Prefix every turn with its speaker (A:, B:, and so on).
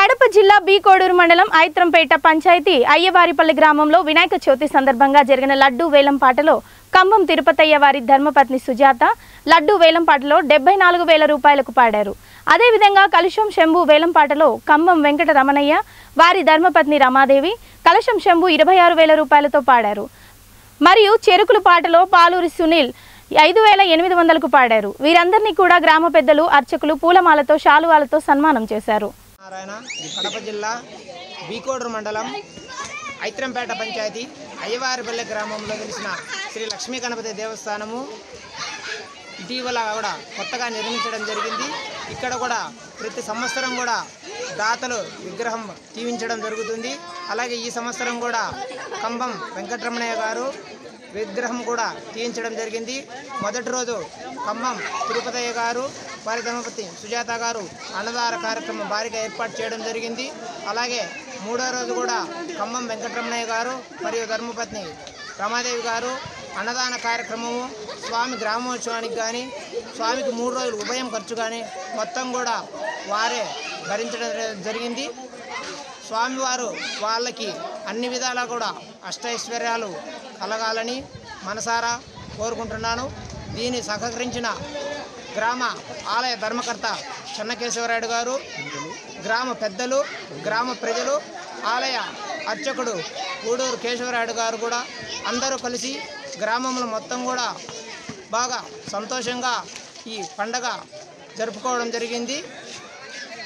A: కడప జిల్లా బి కోడూరు మండలం ఐత్రంపేట పంచాయతీ అయ్యవారిపల్లి గ్రామంలో వినాయక చవితి సందర్భంగా జరిగిన లడ్డూ వేలంపాటలో కంబం తిరుపతయ్య వారి ధర్మపత్ని సుజాత లడ్డూ వేలంపాటలో డెబ్బై నాలుగు వేల రూపాయలకు పాడారు అదేవిధంగా కలుషం శంభు వేలంపాటలో కంబం వెంకట రమణయ్య వారి ధర్మపత్ని రమాదేవి కలశం శంభు ఇరవై ఆరు వేల రూపాయలతో పాడారు మరియు చెరుకులు పాటలో పాలూరి సునీల్ ఐదు వేల ఎనిమిది వందలకు పాడారు వీరందరినీ కూడా గ్రామ పెద్దలు అర్చకులు పూలమాలతో శాలువాలతో సన్మానం చేశారు
B: నారాయణ కడప జిల్లా బీకోడూరు మండలం ఐత్రంపేట పంచాయతీ అయ్యవారిపల్లె గ్రామంలో వెలిసిన శ్రీ లక్ష్మీ గణపతి దేవస్థానము ఇటీవల కూడా కొత్తగా నిర్మించడం జరిగింది ఇక్కడ కూడా ప్రతి సంవత్సరం కూడా దాతలు విగ్రహం తీవించడం జరుగుతుంది అలాగే ఈ సంవత్సరం కూడా కంబం వెంకటరమణయ్య గారు విగ్రహం కూడా తీయించడం జరిగింది మొదటి రోజు ఖమ్మం తిరుపతయ్య గారు వారి ధర్మపతి సుజాత గారు అన్నదాన కార్యక్రమం భారీగా ఏర్పాటు చేయడం జరిగింది అలాగే మూడో రోజు కూడా ఖమ్మం వెంకటరమణయ్య గారు మరియు ధర్మపత్ని రమాదేవి గారు అన్నదాన కార్యక్రమము స్వామి గ్రామోత్సవానికి కానీ స్వామికి మూడు రోజులు ఉభయం ఖర్చు కానీ మొత్తం కూడా వారే భరించడం జరిగింది స్వామివారు వాళ్ళకి అన్ని విధాలా కూడా అష్టైశ్వర్యాలు కలగాలని మనసారా కోరుకుంటున్నాను దీన్ని సహకరించిన గ్రామ ఆలయ ధర్మకర్త చెన్నకేశవరాయుడు గారు గ్రామ పెద్దలు గ్రామ ప్రజలు ఆలయ అర్చకుడు గూడూరు కేశవరాయుడు గారు కూడా అందరూ కలిసి గ్రామంలో మొత్తం కూడా బాగా సంతోషంగా ఈ పండగ జరుపుకోవడం జరిగింది